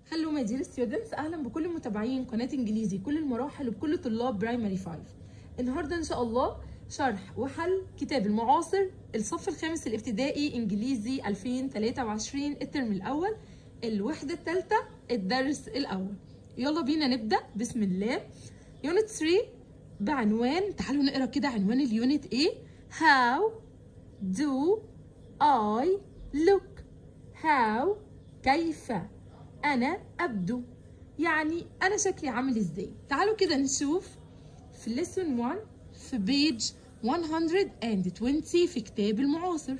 هلو ماي دير ستودنتس اهلا بكل متابعين قناه انجليزي كل المراحل وبكل طلاب برايمري 5 النهارده ان شاء الله شرح وحل كتاب المعاصر الصف الخامس الابتدائي انجليزي 2023 الترم الاول الوحده الثالثه الدرس الاول يلا بينا نبدا بسم الله يونت 3 بعنوان تعالوا نقرا كده عنوان اليونت ايه how do I look how كيف أنا أبدو يعني أنا شكلي عامل إزاي تعالوا كده نشوف في lesson 1 في بيج 120 في كتاب المعاصر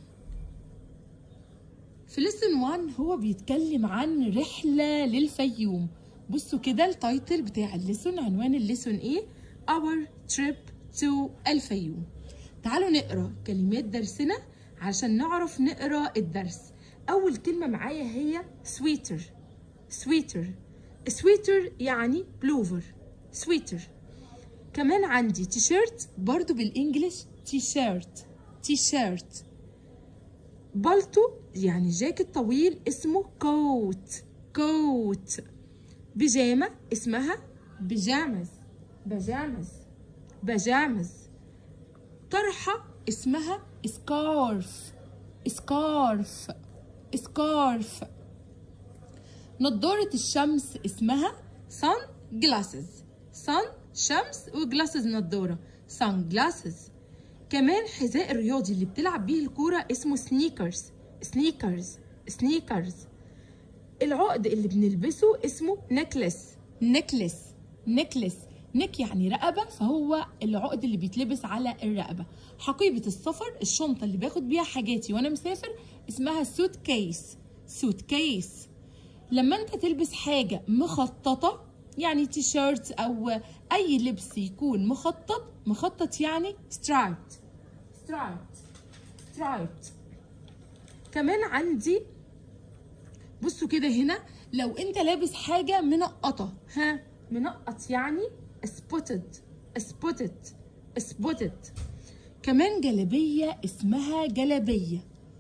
في lesson 1 هو بيتكلم عن رحلة للفيوم بصوا كده التايتل بتاع الليسون عنوان الليسون ايه our trip to الفيوم تعالوا نقرا كلمات درسنا عشان نعرف نقرا الدرس اول كلمه معايا هي سويتر سويتر سويتر يعني بلوفر سويتر كمان عندي تيشيرت برضو بالانجلش تيشيرت تيشيرت بالطو يعني جاكيت طويل اسمه كوت كوت بيجامة اسمها بيجامز بيجامز بيجامز طرحة اسمها سكارف سكارف سكارف نضارة الشمس اسمها سان جلاسز سان شمس وجلاسز نضارة سان جلاسز كمان حذاء الرياضي اللي بتلعب بيه الكورة اسمه سنيكرز سنيكرز سنيكرز العقد اللي بنلبسه اسمه نكلس نكلس نكلس نك يعني رقبة فهو العقد اللي بيتلبس على الرقبة حقيبة السفر الشنطة اللي باخد بيها حاجاتي وانا مسافر اسمها سوت كيس سوت كيس لما انت تلبس حاجة مخططة يعني تيشيرت او اي لبس يكون مخطط مخطط يعني سترايبت سترايبت سترايبت كمان عندي بصوا كده هنا لو انت لابس حاجة منقطة ها منقط يعني spotted spotted spotted كمان جلبية اسمها جلبية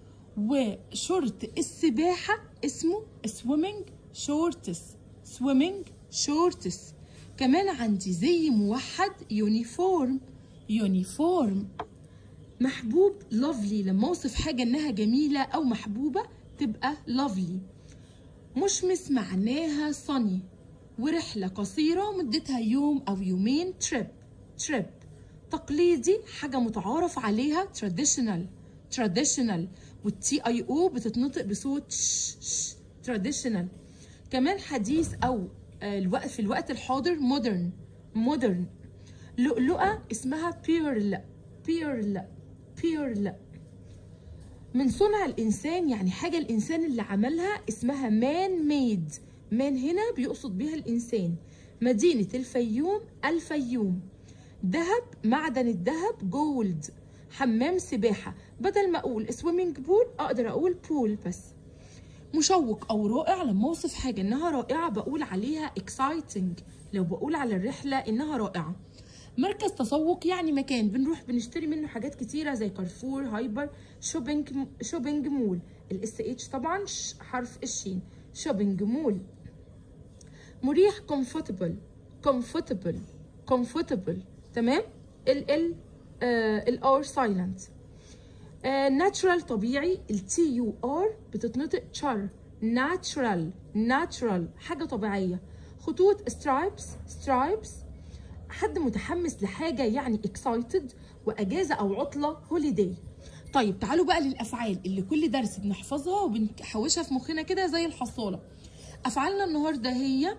وشورت السباحة اسمه swimming shorts swimming shorts كمان عندي زي موحد يونيفورم يونيفورم محبوب lovely لما اوصف حاجة انها جميلة او محبوبة تبقى lovely مشمس معناها sunny ورحلة قصيرة مدتها يوم أو يومين trip trip تقليدي حاجة متعارف عليها traditional traditional والتي اي او بتتنطق بصوت ش ش traditional كمان حديث أو الوقت في الوقت الحاضر modern modern لؤلؤة اسمها pearl pearl pearl من صنع الإنسان يعني حاجة الإنسان اللي عملها اسمها man made مان هنا بيقصد بها الإنسان مدينة الفيوم الفيوم ذهب معدن الذهب جولد حمام سباحة بدل ما أقول سويمنج بول أقدر أقول بول بس مشوق أو رائع لما أوصف حاجة إنها رائعة بقول عليها exciting لو بقول على الرحلة إنها رائعة مركز تسوق يعني مكان بنروح بنشتري منه حاجات كتيرة زي كارفور هايبر شوبينج شوبينج مول الاس اتش طبعا حرف الشين شوبينج مول مريح comfortable comfortable comfortable تمام ال ال ال ار سايلنت ناتشرال طبيعي التي يو ار بتتنطق شر ناتشرال ناتشرال حاجه طبيعيه خطوط سترايبس سترايبس حد متحمس لحاجه يعني اكسايتد واجازه او عطله هوليداي طيب تعالوا بقى للافعال اللي كل درس بنحفظها وبنحوشها في مخنا كده زي الحصاله افعالنا النهارده هي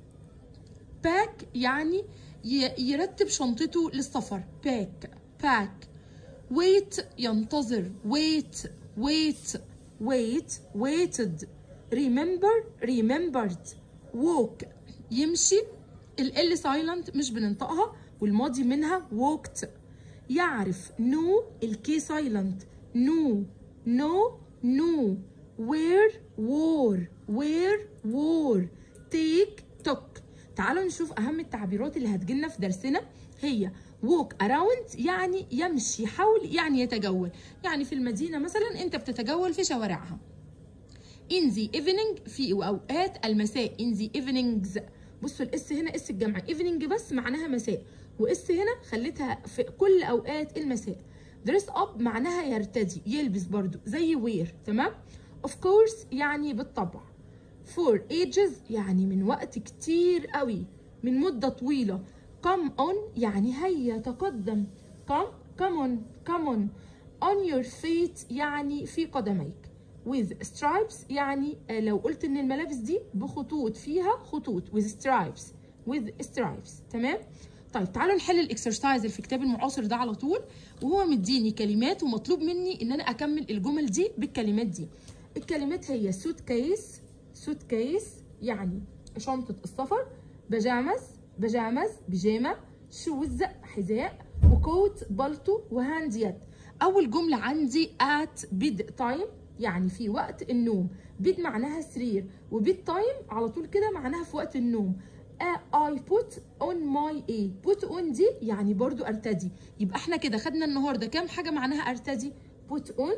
باك يعني يرتب شنطته للسفر باك باك ويت ينتظر ويت ويت ويت ويتد ريمبر ريمبرد ووك يمشي ال سايلنت مش بننطقها والماضي منها ووكت يعرف نو الكي سايلنت نو نو نو وير وور وير وور تيك توك تعالوا نشوف اهم التعبيرات اللي هتجيلنا في درسنا هي walk around يعني يمشي حول يعني يتجول يعني في المدينه مثلا انت بتتجول في شوارعها in the evening في اوقات المساء in the evenings بصوا الاس هنا اس الجمع evening بس معناها مساء واس هنا خليتها في كل اوقات المساء dress up معناها يرتدي يلبس برضو زي wear تمام of course يعني بالطبع for ages يعني من وقت كتير قوي من مدة طويلة come on يعني هيا تقدم come come on come on on your feet يعني في قدميك with stripes يعني آه، لو قلت ان الملابس دي بخطوط فيها خطوط with stripes with stripes تمام طيب تعالوا نحل الاكسرسايز اللي في كتاب المعاصر ده على طول وهو مديني كلمات ومطلوب مني ان انا اكمل الجمل دي بالكلمات دي الكلمات هي سوت كيس سوت كيس يعني شنطة السفر بجامز بجامز بيجامة شوز حذاء وكوت بلطو وهاند يد اول جملة عندي at bed time يعني في وقت النوم بيد معناها سرير وبيد تايم على طول كده معناها في وقت النوم I put on my a put on دي يعني برضو ارتدي يبقى احنا كده خدنا النهارده كام حاجة معناها ارتدي put on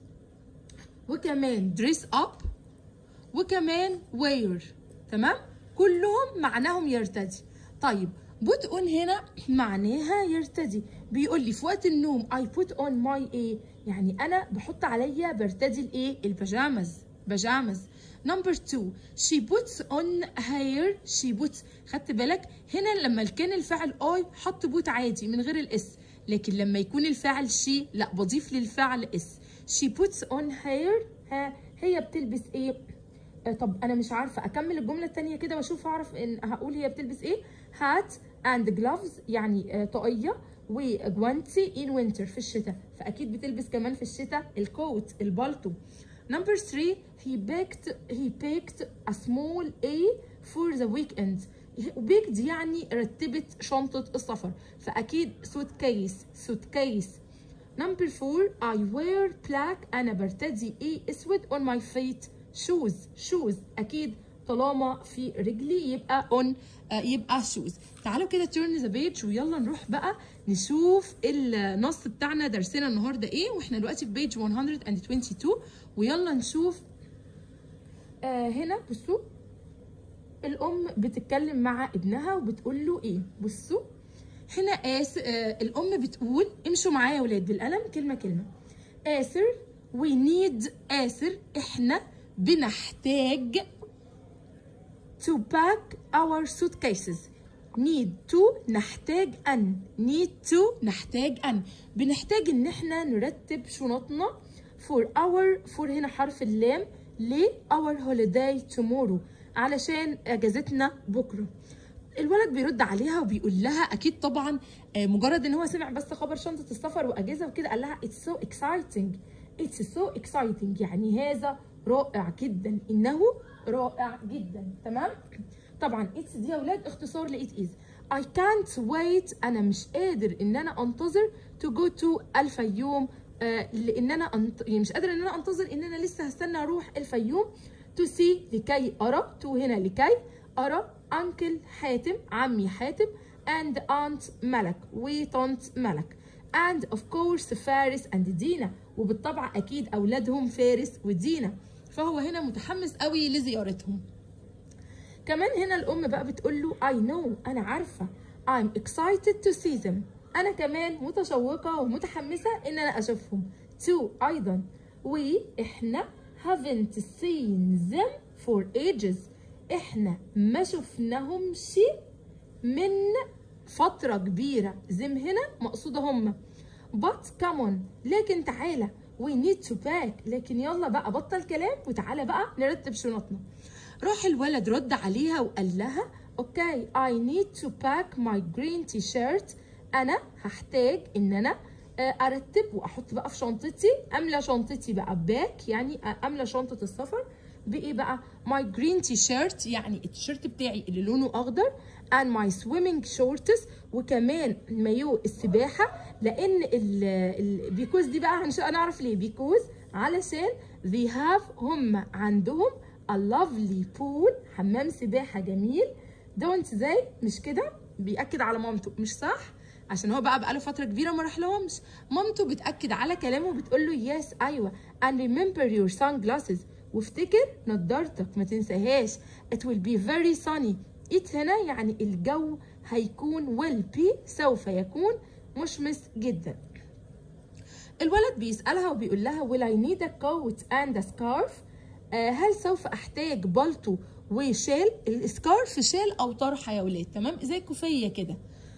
وكمان dress up وكمان wear تمام كلهم معناهم يرتدي طيب put on هنا معناها يرتدي بيقول لي في وقت النوم I put on my a يعني انا بحط عليا برتدي الايه البيجامز بيجامز نمبر 2 she puts on hair she puts خدت بالك هنا لما كان الفعل I حط بوت عادي من غير الاس لكن لما يكون الفعل she لا بضيف للفعل اس she puts on hair ها هي بتلبس ايه آه، طب انا مش عارفه اكمل الجمله الثانيه كده واشوف اعرف ان هقول هي بتلبس ايه هات اند جلوفز يعني آه، طاقيه وجوانتي ان وينتر في الشتاء فاكيد بتلبس كمان في الشتاء الكوت البالتو نمبر 3 he baked he baked a small a for the weekend baked يعني رتبت شنطة السفر فأكيد سوت كيس سوت كيس نمبر 4 I wear black أنا برتدي ايه أسود on my feet shoes shoes أكيد طالما في رجلي يبقى on آه، يبقى shoes تعالوا كده turn the page ويلا نروح بقى نشوف النص بتاعنا درسنا النهارده ايه واحنا دلوقتي في page 122 ويلا نشوف آه هنا بصوا الام بتتكلم مع ابنها وبتقول له ايه بصوا هنا آس آه الام بتقول امشوا معايا يا ولاد بالقلم كلمه كلمه آسر we need آسر احنا بنحتاج to pack our suitcases need to نحتاج أن need to نحتاج أن بنحتاج إن احنا نرتب شنطنا for our for هنا حرف اللام ل our holiday tomorrow علشان اجازتنا بكره الولد بيرد عليها وبيقول لها اكيد طبعا آه، مجرد ان هو سمع بس خبر شنطه السفر واجازه وكده قال لها it's so exciting it's so exciting يعني هذا رائع جدا انه رائع جدا تمام طبعا it's دي يا اولاد اختصار ل it is I can't wait انا مش قادر ان انا انتظر to go to الفيوم آه، لان انا أنت... يعني مش قادر ان انا انتظر ان انا لسه هستنى اروح الفيوم to see لكي ارى to هنا لكي ارى انكل حاتم عمي حاتم and aunt ملك وطنط ملك and of course فارس and دينا وبالطبع اكيد اولادهم فارس ودينا فهو هنا متحمس قوي لزيارتهم كمان هنا الام بقى بتقول له I know انا عارفه I'm excited to see them انا كمان متشوقه ومتحمسه ان انا اشوفهم too ايضا واحنا haven't seen them for ages احنا ما شفناهمش من فترة كبيرة زم هنا مقصودة هم but come on لكن تعالى we need to pack لكن يلا بقى بطل كلام وتعالى بقى نرتب شنطنا راح الولد رد عليها وقال لها اوكي I need to pack my green t-shirt انا هحتاج ان انا آه، ارتب واحط بقى في شنطتي املى شنطتي بقى باك يعني املى شنطه السفر بايه بقى my green t-shirt يعني التيشيرت بتاعي اللي لونه اخضر and my swimming shorts وكمان مايو السباحه لان ال ال بيكوز دي بقى هنش- هنعرف ليه بيكوز علشان they have هم عندهم a lovely pool حمام سباحه جميل don't they مش كده بيأكد على مامته مش صح عشان هو بقى بقاله فتره كبيره ما راح لهمش مامته بتاكد على كلامه وبتقول له يس ايوه and remember your sunglasses وافتكر نضارتك ما تنساهاش it will be very sunny it هنا يعني الجو هيكون will be سوف يكون مشمس جدا الولد بيسألها وبيقول لها will I need a coat and a scarf آه هل سوف أحتاج بلطو وشال السكارف شال أو طرحة يا ولاد تمام زي كوفية كده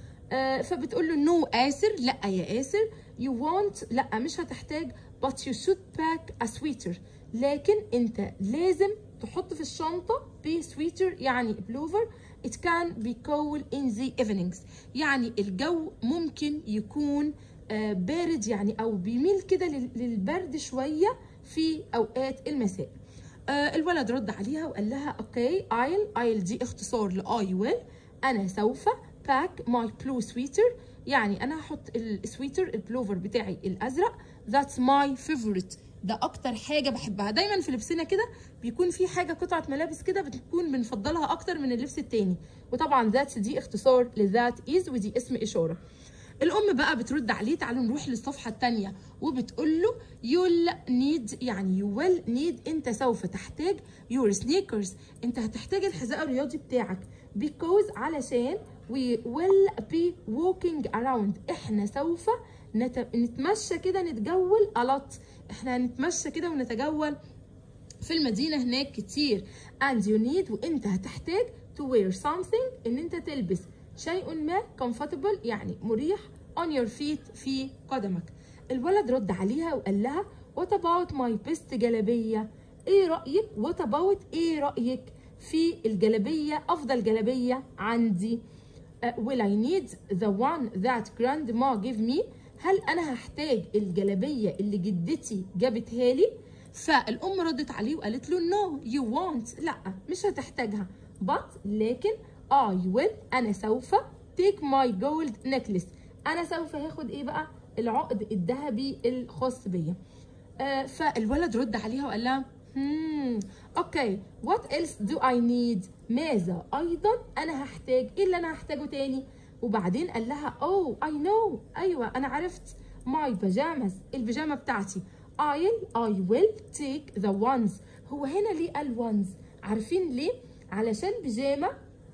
آه فبتقول له نو no, آسر لا يا آسر you want لا مش هتحتاج but you should pack a sweater لكن انت لازم تحط في الشنطة بي سويتر يعني بلوفر it can be cold in the evenings يعني الجو ممكن يكون آه بارد يعني او بيميل كده للبرد شوية في اوقات المساء آه الولد رد عليها وقال لها اوكي I'll I'll دي اختصار ل I will انا سوف pack my blue sweater يعني انا هحط السويتر البلوفر بتاعي الازرق that's my favorite ده اكتر حاجه بحبها دايما في لبسنا كده بيكون في حاجه قطعه ملابس كده بتكون بنفضلها اكتر من اللبس التاني وطبعا ذات دي اختصار لذات از ودي اسم اشاره الام بقى بترد عليه تعالوا نروح للصفحه الثانيه وبتقول له you'll need يعني you will need انت سوف تحتاج your sneakers انت هتحتاج الحذاء الرياضي بتاعك because علشان we will be walking around احنا سوف نت... نتمشى كده نتجول a lot احنا هنتمشى كده ونتجول في المدينة هناك كتير and you need وانت هتحتاج to wear something ان انت تلبس شيء ما comfortable يعني مريح on your feet في قدمك الولد رد عليها وقال لها what about my best جلابية ايه رأيك what about ايه رأيك في الجلابية افضل جلابية عندي uh, will I need the one that grandma give me هل انا هحتاج الجلابيه اللي جدتي جابتها لي فالام ردت عليه وقالت له نو يو وونت لا مش هتحتاجها but لكن I will انا سوف take my gold necklace انا سوف هاخد ايه بقى العقد الذهبي الخاص بيا آه فالولد رد عليها وقال لها hmm اوكي what else do I need ماذا ايضا انا هحتاج ايه اللي انا هحتاجه تاني وبعدين قال لها اوه اي نو ايوه انا عرفت ماي بيجامز البيجامه بتاعتي I'll I will take the ones هو هنا ليه قال ones عارفين ليه علشان بيجامه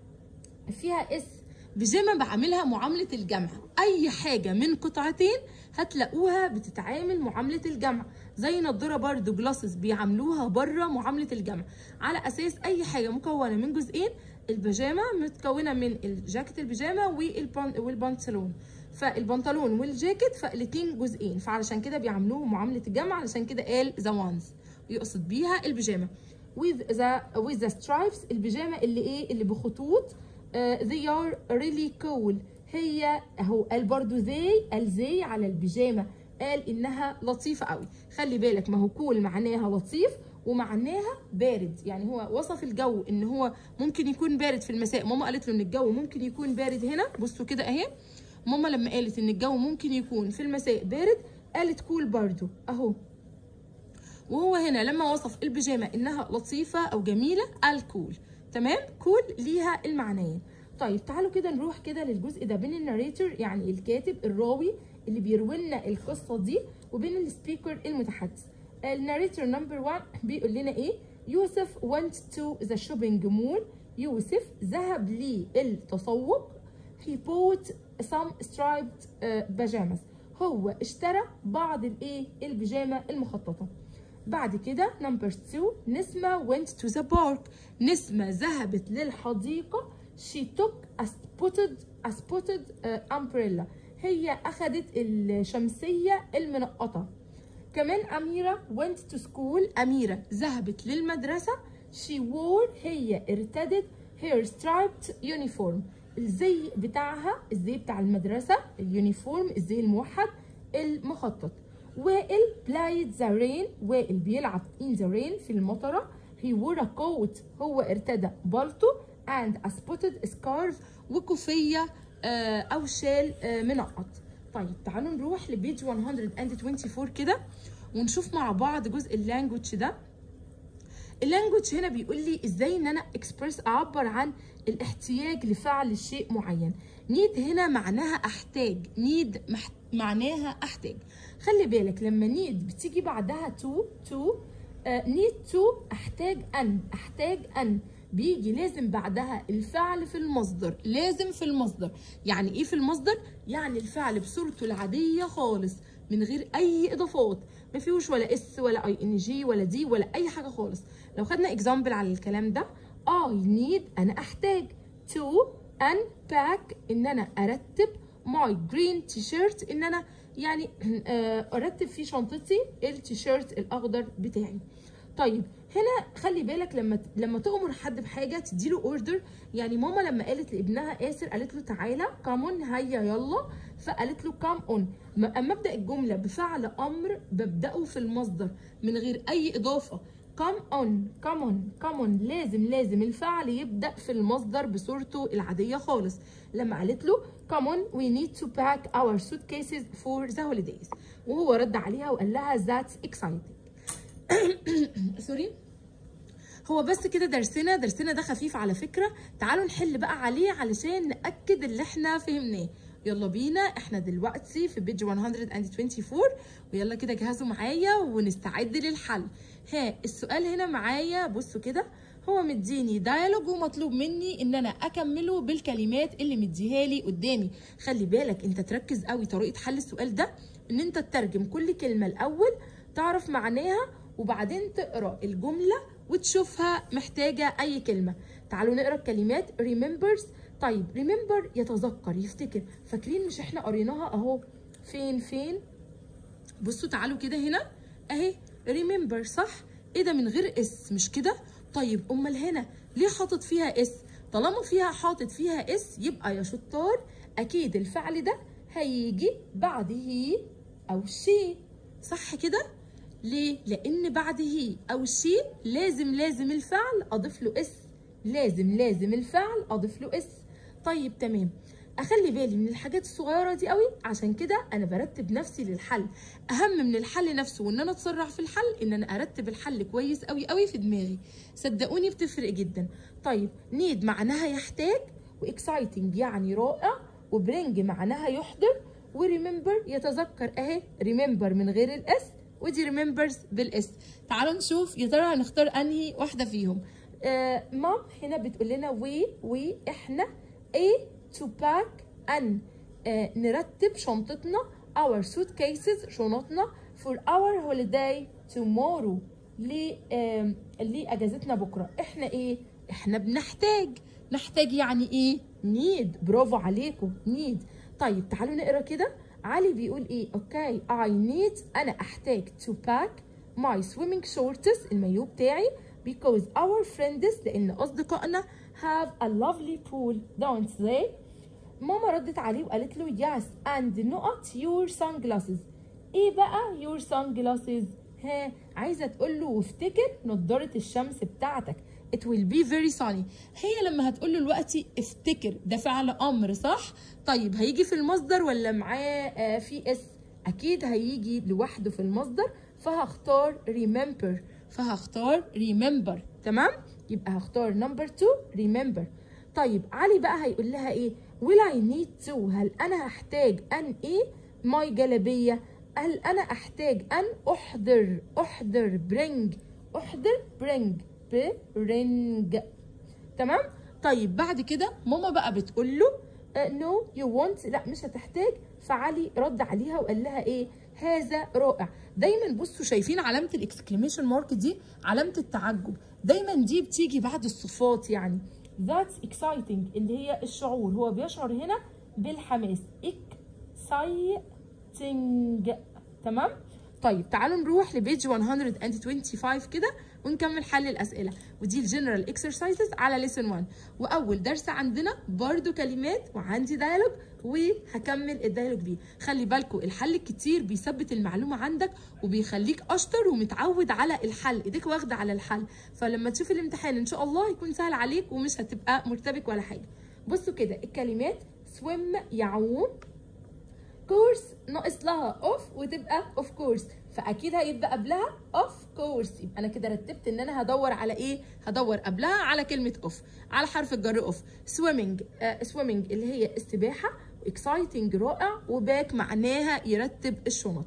فيها اس بيجامه بعملها معامله الجمع اي حاجه من قطعتين هتلاقوها بتتعامل معامله الجمع زي نضاره برضو جلاسز بيعاملوها بره معامله الجمع على اساس اي حاجه مكونه من جزئين البيجامه متكونه من الجاكيت البيجامه والبنطلون فالبنطلون والجاكيت فالاتنين جزئين فعلشان كده بيعاملوه معامله الجمع علشان كده قال ذا وانز يقصد بيها البيجامه with the with the stripes البيجامه اللي ايه اللي بخطوط uh, they are really cool هي اهو قال برضو زي قال زي على البيجامه قال انها لطيفه قوي خلي بالك ما هو كول معناها لطيف ومعناها بارد يعني هو وصف الجو ان هو ممكن يكون بارد في المساء ماما قالت له ان الجو ممكن يكون بارد هنا بصوا كده اهي ماما لما قالت ان الجو ممكن يكون في المساء بارد قالت كول برضو اهو وهو هنا لما وصف البيجامه انها لطيفه او جميله قال كول تمام كول ليها المعنيين طيب تعالوا كده نروح كده للجزء ده بين الناريتور يعني الكاتب الراوي اللي بيروي لنا القصه دي وبين السبيكر المتحدث الناريتور نمبر 1 بيقول لنا ايه يوسف went to the shopping mall يوسف ذهب للتسوق he bought some striped uh, pajamas هو اشترى بعض الايه البيجامه المخططه بعد كده نمبر 2 نسمة went to the park نسمة ذهبت للحديقة she took a spotted a spotted uh, umbrella هي أخدت الشمسية المنقطة كمان أميرة went to school أميرة ذهبت للمدرسة she wore هي ارتدت her striped uniform الزي بتاعها الزي بتاع المدرسة اليونيفورم الزي الموحد المخطط وائل played the rain وائل بيلعب in the rain في المطرة he wore a coat هو ارتدى بالطو and a spotted scarf وكوفية آه أو شال آه منقط طيب تعالوا نروح لبيج 124 كده ونشوف مع بعض جزء اللانجوج ده اللانجوج هنا بيقول لي ازاي ان انا اكسبرس اعبر عن الاحتياج لفعل شيء معين نيد هنا معناها احتاج نيد معناها احتاج خلي بالك لما نيد بتيجي بعدها تو تو need to احتاج ان احتاج ان بيجي لازم بعدها الفعل في المصدر لازم في المصدر يعني ايه في المصدر يعني الفعل بصورته العاديه خالص من غير اي اضافات ما فيهوش ولا اس ولا اي ان جي ولا دي ولا اي حاجه خالص لو خدنا اكزامبل على الكلام ده I need انا احتاج to unpack ان انا ارتب my green t-shirt ان انا يعني آه، ارتب في شنطتي التيشيرت الاخضر بتاعي طيب هنا خلي بالك لما لما تأمر حد بحاجه تديله اوردر يعني ماما لما قالت لابنها آسر قالت له تعالى كامون هيا يلا فقالت له كام اون اما ابدا الجمله بفعل امر ببداه في المصدر من غير اي اضافه كام اون كام اون كام اون لازم لازم الفعل يبدا في المصدر بصورته العاديه خالص لما قالت له come on we need to pack our suitcases for the holidays وهو رد عليها وقال لها that's exciting سوري هو بس كده درسنا درسنا ده خفيف على فكرة تعالوا نحل بقى عليه علشان نأكد اللي احنا فهمناه يلا بينا احنا دلوقتي في بيج 124 ويلا كده جهزوا معايا ونستعد للحل ها السؤال هنا معايا بصوا كده هو مديني دايالوج ومطلوب مني ان انا اكمله بالكلمات اللي مديها لي قدامي خلي بالك انت تركز قوي طريقه حل السؤال ده ان انت تترجم كل كلمه الاول تعرف معناها وبعدين تقرا الجمله وتشوفها محتاجه اي كلمه تعالوا نقرا الكلمات remembers طيب remember يتذكر يفتكر فاكرين مش احنا قريناها اهو فين فين بصوا تعالوا كده هنا اهي remember صح ايه ده من غير اس مش كده طيب امال هنا ليه حاطط فيها اس طالما فيها حاطط فيها اس يبقى يا شطار اكيد الفعل ده هيجي بعد هي او شي صح كده ليه لان بعد هي او شي لازم لازم الفعل اضيف له اس لازم لازم الفعل اضيف له اس طيب تمام اخلي بالي من الحاجات الصغيره دي قوي عشان كده انا برتب نفسي للحل اهم من الحل نفسه وان انا اتسرع في الحل ان انا ارتب الحل كويس قوي قوي في دماغي صدقوني بتفرق جدا طيب نيد معناها يحتاج واكسايتنج يعني رائع وبرينج معناها يحضر وريمبر يتذكر اهي ريمبر من غير الاس ودي ريمبرز بالاس تعالوا نشوف يا ترى هنختار انهي واحده فيهم آه مام هنا بتقول لنا وي وي احنا ايه to pack أن آه نرتب شنطتنا our suitcases شنطنا for our holiday tomorrow ل آه لأجازتنا بكرة احنا ايه؟ احنا بنحتاج نحتاج يعني ايه؟ need برافو عليكم need طيب تعالوا نقرا كده علي بيقول ايه؟ اوكي I need انا احتاج to pack my swimming shorts المايو بتاعي because our friends لان اصدقائنا have a lovely pool don't they ماما ردت عليه وقالت له yes and not your sunglasses ايه بقى your sunglasses ها عايزه تقول له وافتكر نضاره الشمس بتاعتك it will be very sunny هي لما هتقول له دلوقتي افتكر ده فعل امر صح طيب هيجي في المصدر ولا معاه آه في اس اكيد هيجي لوحده في المصدر فهختار remember فهختار remember تمام يبقى هختار number 2 remember طيب علي بقى هيقول لها ايه will I need to هل انا هحتاج ان ايه ماي جلبيه هل انا احتاج ان احضر احضر برينج احضر برينج برينج تمام طيب بعد كده ماما بقى بتقول له نو يو وونت لا مش هتحتاج فعلي رد عليها وقال لها ايه هذا رائع دايما بصوا شايفين علامه الاكسكليميشن مارك دي علامه التعجب دايما دي بتيجي بعد الصفات يعني that's exciting اللي هي الشعور هو بيشعر هنا بالحماس exciting تمام طيب تعالوا نروح لبيج 125 كده ونكمل حل الاسئله ودي الجنرال اكسرسايزز على ليسن 1 واول درس عندنا برضو كلمات وعندي دايلوج وهكمل الدايلوج بيه خلي بالكم الحل الكتير بيثبت المعلومه عندك وبيخليك اشطر ومتعود على الحل ايديك واخده على الحل فلما تشوف الامتحان ان شاء الله يكون سهل عليك ومش هتبقى مرتبك ولا حاجه بصوا كده الكلمات swim يعوم كورس ناقص لها اوف وتبقى اوف كورس فاكيد هيبقى قبلها اوف كورس يبقى انا كده رتبت ان انا هدور على ايه هدور قبلها على كلمه اوف على حرف الجر اوف سويمنج سويمنج اللي هي السباحه اكسايتنج رائع وباك معناها يرتب الشنط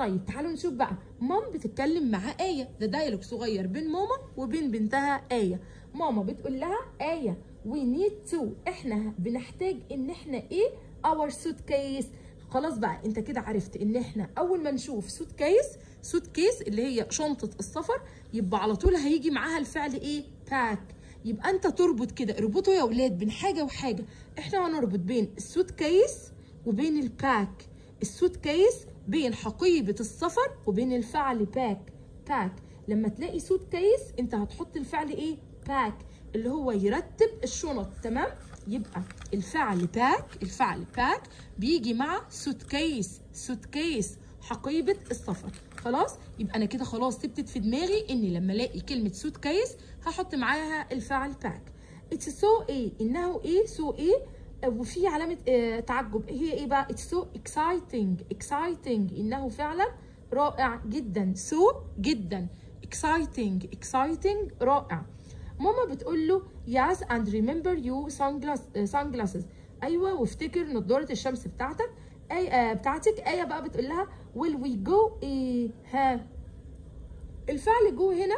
طيب تعالوا نشوف بقى مام بتتكلم مع آية ده دايلوج صغير بين ماما وبين بنتها آية ماما بتقول لها آية we need to احنا بنحتاج ان احنا ايه our suitcase خلاص بقى انت كده عرفت ان احنا اول ما نشوف سوت كيس سوت كيس اللي هي شنطة السفر يبقى على طول هيجي معاها الفعل ايه باك يبقى انت تربط كده اربطوا يا ولاد بين حاجة وحاجة احنا هنربط بين السوت كيس وبين الباك السوت كيس بين حقيبة السفر وبين الفعل باك باك لما تلاقي سوت كيس انت هتحط الفعل ايه باك اللي هو يرتب الشنط تمام يبقى الفعل باك الفعل باك بيجي مع سوت كيس سوت كيس حقيبة السفر خلاص يبقى انا كده خلاص ثبتت في دماغي اني لما الاقي كلمة سوت كيس هحط معاها الفعل باك اتس سو ايه انه ايه سو ايه وفي علامة آه تعجب هي ايه بقى اتس سو اكسايتنج اكسايتنج انه فعلا رائع جدا سو جدا اكسايتنج اكسايتنج رائع ماما بتقول له yes and remember you sunglass, sunglasses ايوه وافتكر نضاره الشمس بتاعتك اي آه بتاعتك ايه بقى بتقول لها will we go ايه ها الفعل جو هنا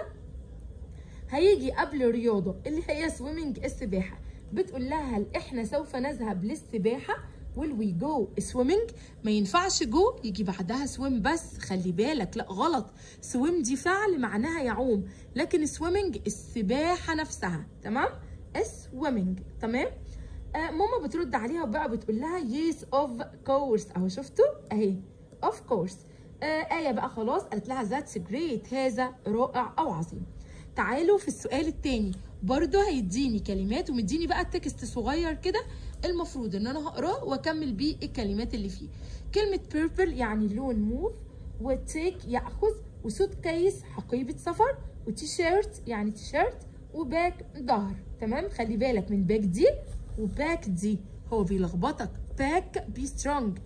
هيجي قبل الرياضه اللي هي swimming السباحه بتقول لها هل احنا سوف نذهب للسباحه will we go swimming ما ينفعش جو يجي بعدها swim بس خلي بالك لا غلط swim دي فعل معناها يعوم لكن swimming السباحة نفسها تمام swimming تمام آه ماما بترد عليها بقى بتقول لها yes of course اهو شفتوا اهي of course آه آية بقى خلاص قالت لها that's great هذا رائع أو عظيم تعالوا في السؤال التاني برضه هيديني كلمات ومديني بقى التكست صغير كده المفروض ان انا هقراه واكمل بيه الكلمات اللي فيه كلمة purple يعني لون موف وتيك يأخذ وسوت كيس حقيبة سفر وتيشيرت يعني تيشيرت وباك ظهر تمام خلي بالك من باك دي وباك دي هو بيلخبطك باك بي سترونج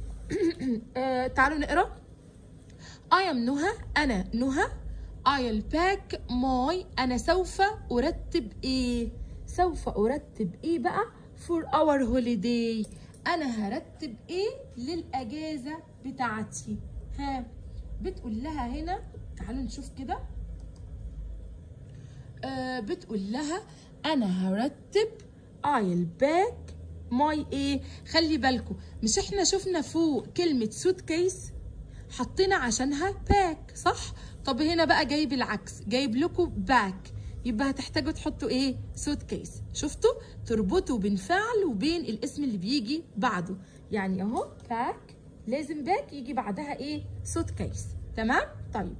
آه تعالوا نقرا I am نهى أنا نهى I'll pack my أنا سوف أرتب إيه سوف أرتب إيه بقى for our holiday أنا هرتب إيه للأجازة بتاعتي ها بتقول لها هنا تعالوا نشوف كده آه بتقول لها أنا هرتب I'll pack my إيه خلي بالكم مش إحنا شفنا فوق كلمة سوت كيس حطينا عشانها باك صح طب هنا بقى جايب العكس جايب لكم باك يبقى هتحتاجوا تحطوا ايه سوت كيس شفتوا تربطوا بين فعل وبين الاسم اللي بيجي بعده يعني اهو باك لازم باك يجي بعدها ايه سوت كيس تمام طيب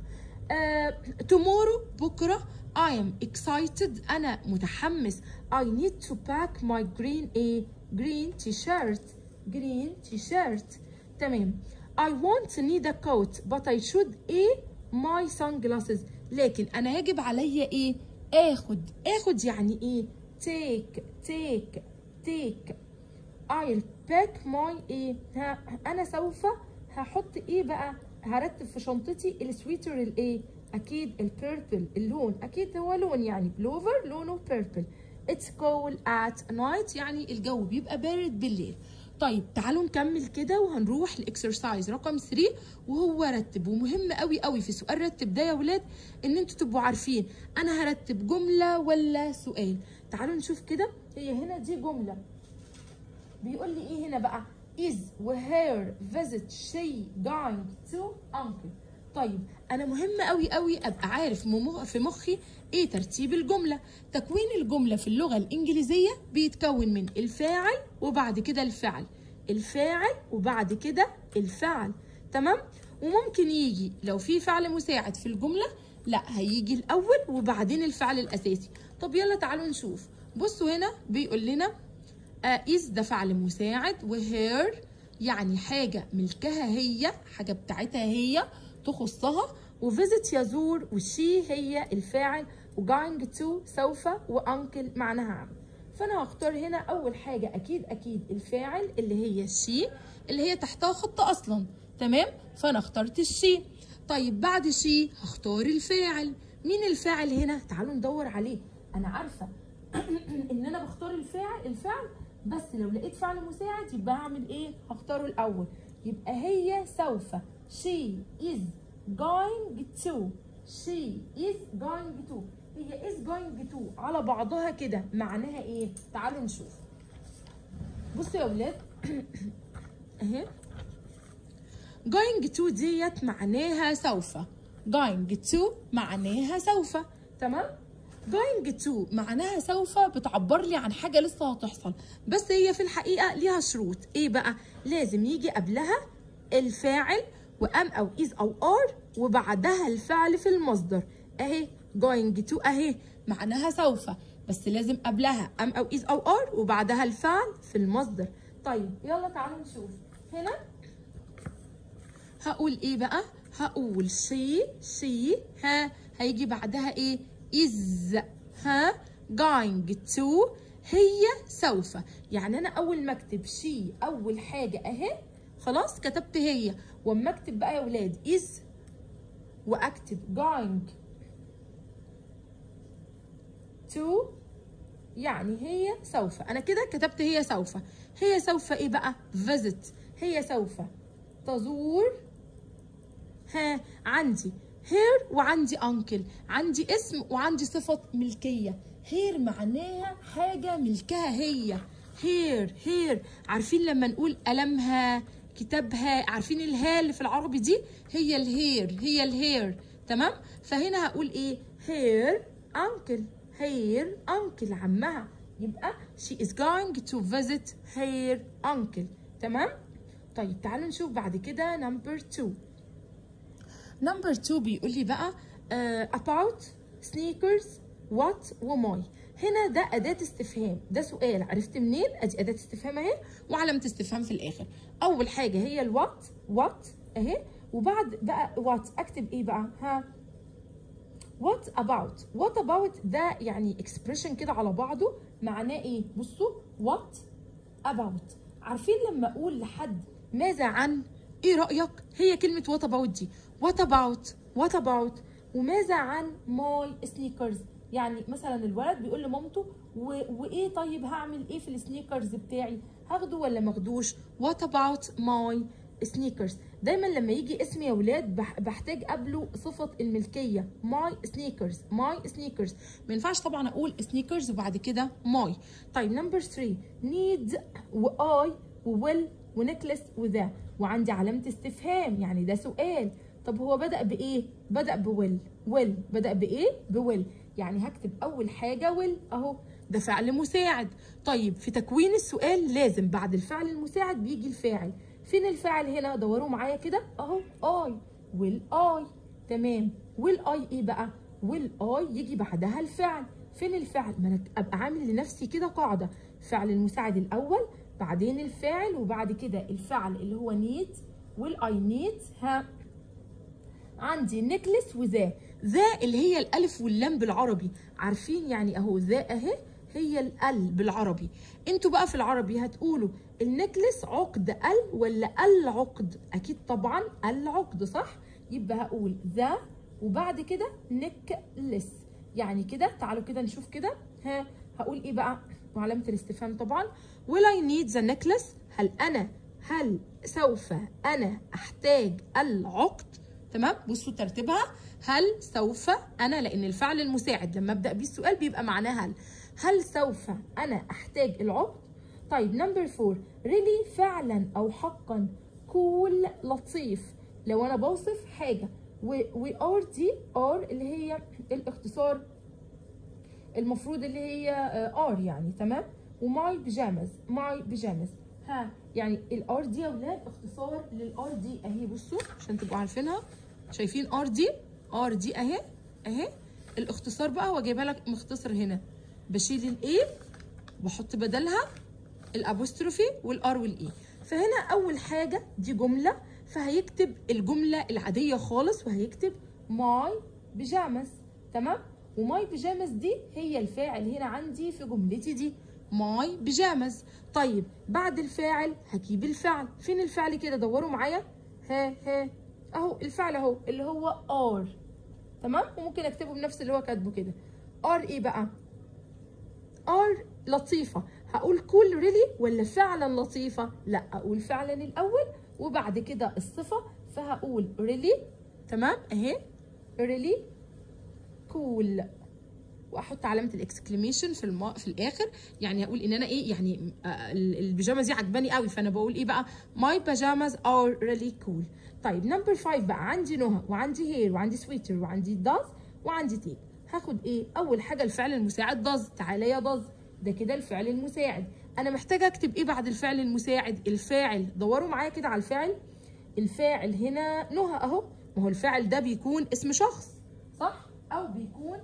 تومورو uh, بكره I am excited أنا متحمس I need to pack my green ايه green t-shirt green t-shirt تمام I want to need a coat but I should ايه my sunglasses لكن انا يجب عليا ايه اخد اخد يعني ايه take take take I'll pack my ايه ها انا سوف هحط ايه بقى هرتب في شنطتي السويتر الايه اكيد البيربل اللون اكيد هو لون يعني بلوفر لونه بيربل It's cold at night يعني الجو بيبقى بارد بالليل طيب تعالوا نكمل كده وهنروح لاكسرسايز رقم 3 وهو رتب ومهم قوي قوي في سؤال رتب ده يا ولاد ان انتوا تبقوا عارفين انا هرتب جمله ولا سؤال تعالوا نشوف كده هي هنا دي جمله بيقول لي ايه هنا بقى is وهير visit she going to uncle طيب انا مهم قوي قوي ابقى عارف في مخي ايه ترتيب الجمله تكوين الجمله في اللغه الانجليزيه بيتكون من الفاعل وبعد كده الفعل الفاعل وبعد كده الفعل تمام وممكن يجي لو في فعل مساعد في الجمله لا هيجي الاول وبعدين الفعل الاساسي طب يلا تعالوا نشوف بصوا هنا بيقول لنا is ده فعل مساعد وهير يعني حاجه ملكها هي حاجه بتاعتها هي تخصها وفيزيت يزور وشي هي الفاعل وجاينج تو سوف وانكل معناها عم فانا هختار هنا اول حاجه اكيد اكيد الفاعل اللي هي شي اللي هي تحتها خط اصلا تمام فانا اخترت الشي طيب بعد شي هختار الفاعل مين الفاعل هنا تعالوا ندور عليه انا عارفه ان انا بختار الفاعل الفعل بس لو لقيت فعل مساعد يبقى هعمل ايه هختاره الاول يبقى هي سوف she is going to she is going to هي is going to على بعضها كده معناها ايه تعالوا نشوف بصوا يا ولاد اهي going to ديت معناها سوف going to معناها سوف تمام going to معناها سوف بتعبر لي عن حاجه لسه هتحصل بس هي في الحقيقه ليها شروط ايه بقى لازم يجي قبلها الفاعل وام او از او ار وبعدها الفعل في المصدر اهي going to اهي معناها سوف بس لازم قبلها ام او از او ار وبعدها الفعل في المصدر طيب يلا تعالوا نشوف هنا هقول ايه بقى هقول she she ها هيجي بعدها ايه is ها going to هي سوف يعني انا اول ما اكتب she اول حاجه اهي خلاص كتبت هي واما اكتب بقى يا ولاد is واكتب going to يعني هي سوف انا كده كتبت هي سوف هي سوف ايه بقى visit هي سوف تزور ها عندي هير وعندي انكل عندي اسم وعندي صفة ملكية هير معناها حاجة ملكها هي هير هير عارفين لما نقول قلمها كتابها عارفين الها اللي في العربي دي هي الهير هي الهير تمام فهنا هقول ايه هير انكل هير انكل عمها يبقى she is going to visit her uncle تمام طيب تعالوا نشوف بعد كده number two نمبر 2 بيقول لي بقى uh, about sneakers what وماي هنا ده أداة استفهام ده سؤال عرفت منين ادي أداة استفهام اهي وعلامة استفهام في الآخر أول حاجة هي الوات وات اهي وبعد بقى وات أكتب إيه بقى ها what about what about ده يعني expression كده على بعضه معناه ايه بصوا what about عارفين لما اقول لحد ماذا عن ايه رايك هي كلمه what about دي what about what about وماذا عن my sneakers يعني مثلا الولد بيقول لمامته و... وايه طيب هعمل ايه في السنيكرز بتاعي هاخده ولا ماخدوش what about my سنيكرز دايما لما يجي اسم يا ولاد بح- بحتاج قبله صفه الملكيه ماي سنيكرز ماي سنيكرز ما ينفعش طبعا اقول سنيكرز وبعد كده ماي طيب نمبر 3 نيد واي وويل ونكلس وذا وعندي علامه استفهام يعني ده سؤال طب هو بدا بايه بدا بويل ويل بدا بايه بويل يعني هكتب اول حاجه ويل اهو ده فعل مساعد طيب في تكوين السؤال لازم بعد الفعل المساعد بيجي الفاعل فين الفاعل هنا دوروا معايا كده اهو اي ويل اي تمام ويل اي ايه بقى ويل اي يجي بعدها الفعل فين الفعل ما انا ابقى عامل لنفسي كده قاعده فعل المساعد الاول بعدين الفاعل وبعد كده الفعل اللي هو نيد ويل اي نيد ها عندي نكلس وذا ذا اللي هي الالف واللام بالعربي عارفين يعني اهو ذا اهي هي الال بالعربي انتوا بقى في العربي هتقولوا النكلس عقد ال ولا العقد اكيد طبعا العقد صح يبقى هقول ذا وبعد كده نكلس يعني كده تعالوا كده نشوف كده ها هقول ايه بقى وعلامه الاستفهام طبعا will I need the necklace هل انا هل سوف انا احتاج العقد تمام بصوا ترتيبها هل سوف انا لان الفعل المساعد لما ابدا بيه السؤال بيبقى معناه هل هل سوف انا احتاج العقد طيب نمبر فور ريلي فعلا او حقا كول لطيف لو انا بوصف حاجه و ار دي ار اللي هي الاختصار المفروض اللي هي ار يعني تمام وماي بيجامز ماي بيجامز ها يعني الار دي يا ولاد اختصار للار دي اهي بصوا عشان تبقوا عارفينها شايفين ار دي ار دي اهي اهي الاختصار بقى هو جايبها لك مختصر هنا بشيل الاي بحط بدلها الابوستروفي والار والاي فهنا اول حاجه دي جمله فهيكتب الجمله العاديه خالص وهيكتب ماي بيجامز تمام وماي بيجامز دي هي الفاعل هنا عندي في جملتي دي ماي بيجامز طيب بعد الفاعل هجيب الفعل فين الفعل كده دوروا معايا ها ها اهو الفعل اهو اللي هو ار تمام وممكن اكتبه بنفس اللي هو كاتبه كده ار ايه بقى ار لطيفه هقول كول ريلي ولا فعلا لطيفه لا اقول فعلا الاول وبعد كده الصفه فهقول really تمام اهي really cool واحط علامه الاكسكليميشن في الم... في الاخر يعني هقول ان انا ايه يعني آه، ال- البيجامه دي عجباني قوي فانا بقول ايه بقى my pajamas are really cool طيب نمبر 5 بقى عندي نهى وعندي هير وعندي سويتر وعندي داز وعندي تيك هاخد ايه اول حاجه الفعل المساعد داز تعالى يا داز ده كده الفعل المساعد انا محتاجه اكتب ايه بعد الفعل المساعد الفاعل دوروا معايا كده على الفاعل الفاعل هنا نهى اهو ما هو الفاعل ده بيكون اسم شخص صح او بيكون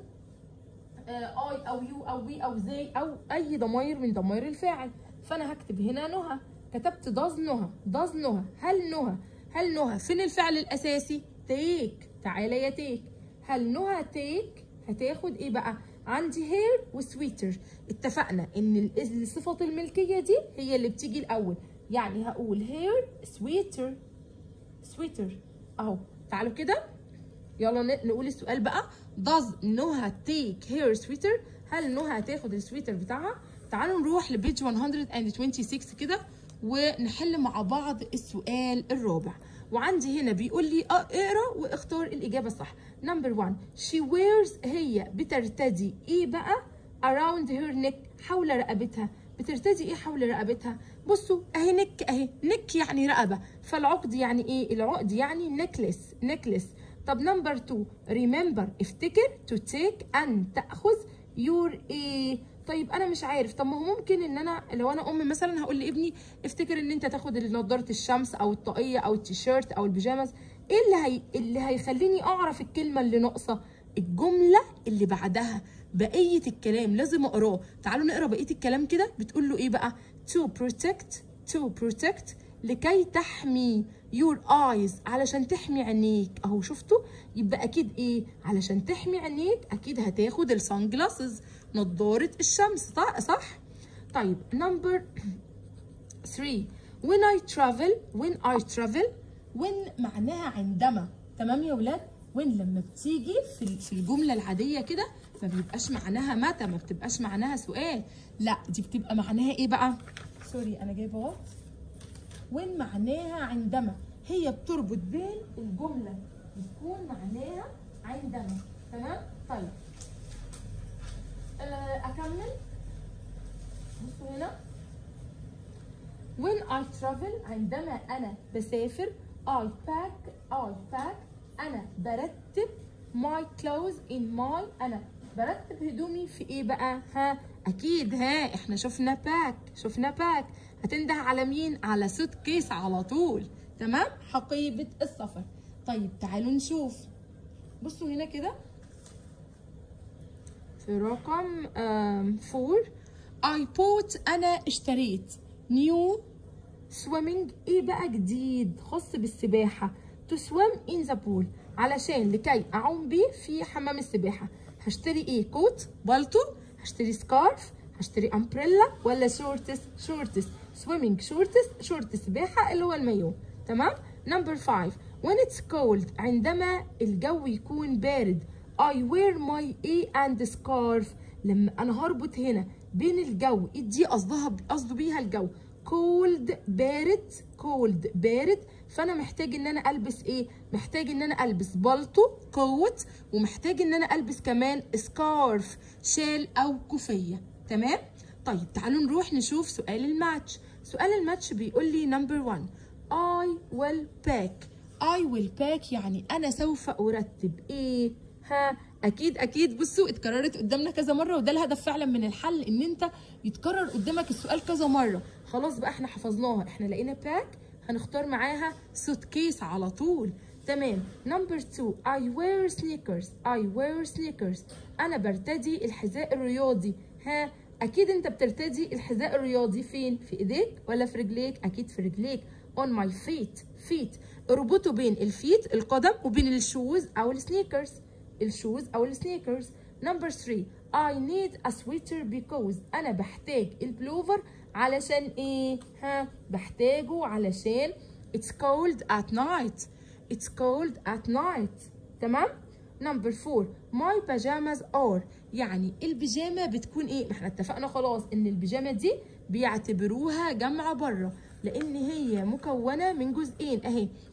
اي او يو او وي او زي او اي ضماير من ضماير الفاعل فانا هكتب هنا نهى كتبت داز نهى داز نهى هل نهى هل نهى فين الفعل الاساسي تيك تعالى يا تيك هل نهى تيك هتاخد ايه بقى عندي هير وسويتر اتفقنا ان ال- صفه الملكيه دي هي اللي بتيجي الاول يعني هقول هير سويتر سويتر اهو تعالوا كده يلا ن- نقول السؤال بقى does نهى take her sweater هل نهى هتاخد السويتر بتاعها تعالوا نروح لبيج 126 كده ونحل مع بعض السؤال الرابع وعندي هنا بيقول لي اه اقرا واختار الاجابه الصح نمبر 1 she wears هي بترتدي ايه بقى around her neck حول رقبتها بترتدي ايه حول رقبتها بصوا اهي نك اهي نك يعني رقبه فالعقد يعني ايه العقد يعني نكلس نكلس طب نمبر 2 ريمبر افتكر تو تيك ان تاخذ يور ايه طيب انا مش عارف طب ما هو ممكن ان انا لو انا ام مثلا هقول لابني افتكر ان انت تاخد نضاره الشمس او الطاقيه او التيشيرت او البيجامز ايه اللي هي اللي هيخليني اعرف الكلمه اللي ناقصه الجمله اللي بعدها بقيه الكلام لازم اقراه تعالوا نقرا بقيه الكلام كده بتقول له ايه بقى to protect to protect لكي تحمي your eyes علشان تحمي عينيك اهو شفتوا يبقى اكيد ايه علشان تحمي عينيك اكيد هتاخد السان جلاسز نضاره الشمس صح صح طيب نمبر 3 when I travel when I travel when معناها عندما تمام يا ولاد when لما بتيجي في ال- في الجمله العاديه كده ما بيبقاش معناها متى ما بتبقاش معناها سؤال لا دي بتبقى معناها ايه بقى سوري انا جايبه وات وين معناها عندما هي بتربط بين الجملة بتكون معناها عندما تمام طيب آه، أكمل بصوا هنا when I travel عندما أنا بسافر I pack I pack أنا برتب my clothes in my أنا برتب هدومي في إيه بقى ها أكيد ها إحنا شفنا باك شفنا باك هتنده على مين على سوت كيس على طول تمام حقيبة السفر طيب تعالوا نشوف بصوا هنا كده في رقم 4 I bought أنا اشتريت new swimming ايه بقى جديد خاص بالسباحة to swim in the pool علشان لكي أعوم بيه في حمام السباحة هشتري ايه كوت بالطو هشتري سكارف هشتري امبريلا ولا شورتس شورتس swimming شورتس شورت سباحة اللي هو المايو تمام نمبر 5 when it's cold عندما الجو يكون بارد I wear my A and scarf لما انا هربط هنا بين الجو إيه دي قصدها قصده بيها الجو cold بارد cold بارد فانا محتاج ان انا البس ايه محتاج ان انا البس بالطو كوت ومحتاج ان انا البس كمان سكارف شال او كوفيه تمام طيب تعالوا نروح نشوف سؤال الماتش سؤال الماتش بيقول لي نمبر 1 I will pack I will pack يعني أنا سوف أرتب إيه؟ ها أكيد أكيد بصوا اتكررت قدامنا كذا مرة وده الهدف فعلا من الحل إن أنت يتكرر قدامك السؤال كذا مرة خلاص بقى إحنا حفظناها إحنا لقينا باك هنختار معاها سوت كيس على طول تمام نمبر 2 I wear sneakers I wear sneakers أنا برتدي الحذاء الرياضي ها أكيد أنت بترتدي الحذاء الرياضي فين؟ في إيديك ولا في رجليك؟ أكيد في رجليك on my feet feet اربطوا بين الفيت القدم وبين الشوز او السنيكرز الشوز او السنيكرز نمبر 3 I need a sweater because انا بحتاج البلوفر علشان ايه ها بحتاجه علشان it's cold at night it's cold at night تمام نمبر 4 my pajamas are يعني البيجامه بتكون ايه ما احنا اتفقنا خلاص ان البيجامه دي بيعتبروها جامعه بره لان هي مكونه من جزئين اهي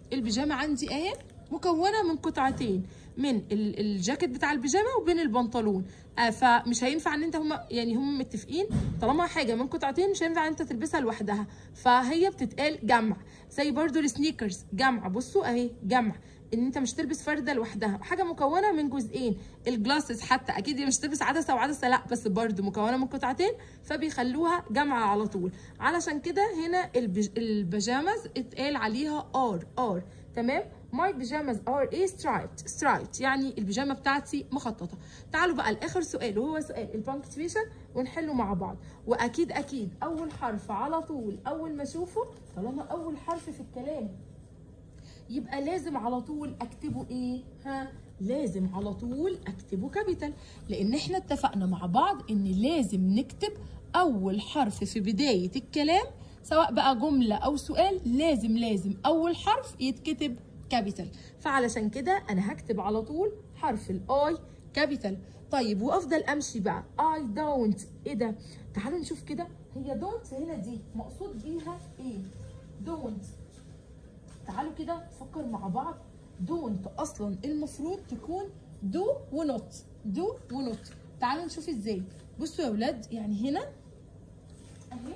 البيجامه عندي اهي مكونه من قطعتين من ال- الجاكيت بتاع البيجامه وبين البنطلون آه فمش هينفع ان انت هما يعني هم متفقين طالما حاجه من قطعتين مش هينفع ان انت تلبسها لوحدها فهي بتتقال جمع زي برضو السنيكرز جمع بصوا اهي جمع ان انت مش تلبس فرده لوحدها حاجه مكونه من جزئين الجلاسز حتى اكيد هي مش تلبس عدسه وعدسه لا بس برضو مكونه من قطعتين فبيخلوها جامعه على طول علشان كده هنا البج... البيجامز اتقال عليها ار ار تمام ماي بيجامز ار ايه سترايبت سترايبت يعني البيجامه بتاعتي مخططه تعالوا بقى لاخر سؤال وهو سؤال البانكتويشن ونحله مع بعض واكيد اكيد اول حرف على طول اول ما اشوفه طالما اول حرف في الكلام يبقى لازم على طول اكتبه ايه ها لازم على طول اكتبه كابيتال لان احنا اتفقنا مع بعض ان لازم نكتب اول حرف في بدايه الكلام سواء بقى جمله او سؤال لازم لازم اول حرف يتكتب كابيتال فعلشان كده انا هكتب على طول حرف الاي كابيتال طيب وافضل امشي بقى اي دونت ايه ده تعالوا نشوف كده هي دونت هنا دي مقصود بيها ايه دونت تعالوا كده نفكر مع بعض دونت اصلا المفروض تكون دو ونوت دو ونوت تعالوا نشوف ازاي بصوا يا ولاد يعني هنا اهي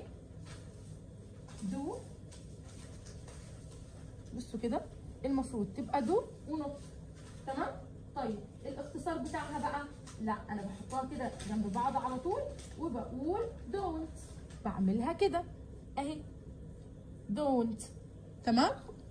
دو بصوا كده المفروض تبقى دو ونوت تمام طيب الاختصار بتاعها بقى لا انا بحطها كده جنب بعض على طول وبقول دونت بعملها كده اهي دونت تمام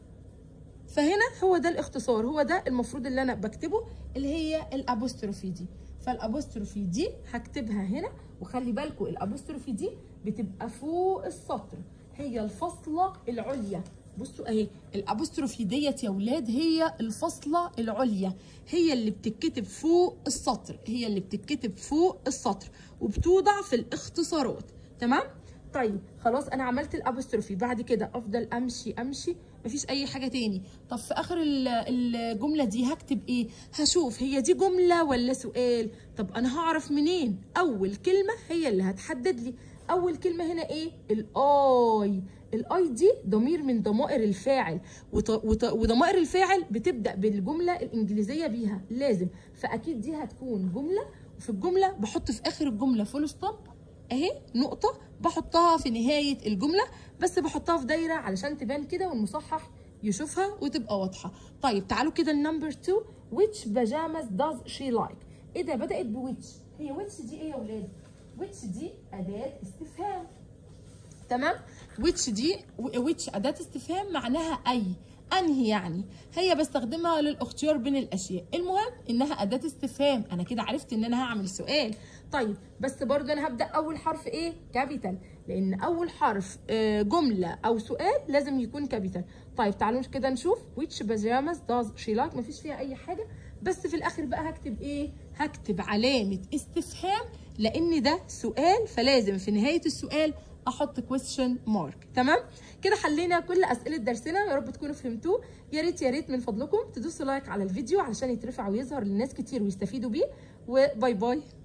فهنا هو ده الاختصار هو ده المفروض اللي انا بكتبه اللي هي الابوستروفي دي فالابوستروفي دي هكتبها هنا وخلي بالكم الابوستروفي دي بتبقى فوق السطر هي الفصلة العليا بصوا اهي الابوستروفي ديت يا ولاد هي الفصلة العليا هي اللي بتتكتب فوق السطر هي اللي بتتكتب فوق السطر وبتوضع في الاختصارات تمام طيب خلاص انا عملت الابوستروفي بعد كده افضل امشي امشي مفيش اي حاجه تاني طب في اخر ال- الجمله دي هكتب ايه هشوف هي دي جمله ولا سؤال طب انا هعرف منين اول كلمه هي اللي هتحدد لي اول كلمه هنا ايه الاي الاي دي ضمير من ضمائر الفاعل وط- وط- وضمائر الفاعل بتبدا بالجمله الانجليزيه بيها لازم فاكيد دي هتكون جمله وفي الجمله بحط في اخر الجمله فول ستوب اهي نقطة بحطها في نهاية الجملة بس بحطها في دايرة علشان تبان كده والمصحح يشوفها وتبقى واضحة طيب تعالوا كده النمبر 2 which pajamas does she like ايه ده بدأت بويتش هي ويتش دي ايه يا ولاد ويتش دي أداة استفهام تمام which دي which أداة استفهام معناها أي أنهي يعني هي بستخدمها للاختيار بين الأشياء المهم إنها أداة استفهام أنا كده عرفت إن أنا هعمل سؤال طيب بس برضه أنا هبدأ أول حرف إيه كابيتال لأن أول حرف آه، جملة أو سؤال لازم يكون كابيتال طيب تعالوا كده نشوف which pajamas does she like مفيش فيها أي حاجة بس في الآخر بقى هكتب إيه هكتب علامة استفهام لأن ده سؤال فلازم في نهاية السؤال احط question mark تمام كده حلينا كل اسئله درسنا يا رب تكونوا فهمتوه يا ريت يا ريت من فضلكم تدوسوا لايك على الفيديو علشان يترفع ويظهر للناس كتير ويستفيدوا بيه وباي باي